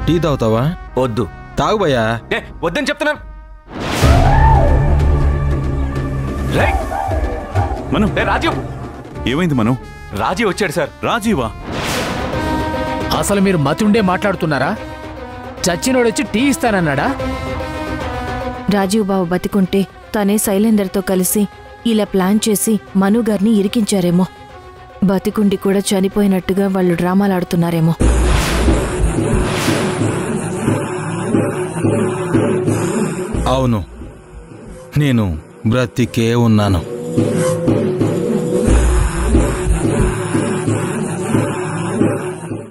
tea తాగుతావా వద్దు తాగు భయ్యా ఏ వద్దని చెప్తున్నాను రేయ్, మనం రే రాజీవ్ ఏమైంది మనం రాజీవ్ వచ్చాడు సార్ రాజీవా అసలు మీరు మతుండే మాట్లాడుతున్నారా చచ్చినోడొచ్చి టీ ఇస్తానన్నాడా రాజీవ్ బాబు బతికుంటే తనే శైలేందర్తో కలిసి ఇలా ప్లాన్ చేసి మను గారిని ఇరికించారేమో బతికుండి కూడా చనిపోయినట్టుగా వాళ్ళు డ్రామాలాడుతున్నారేమో అవును నేను బ్రతికే ఉన్నాను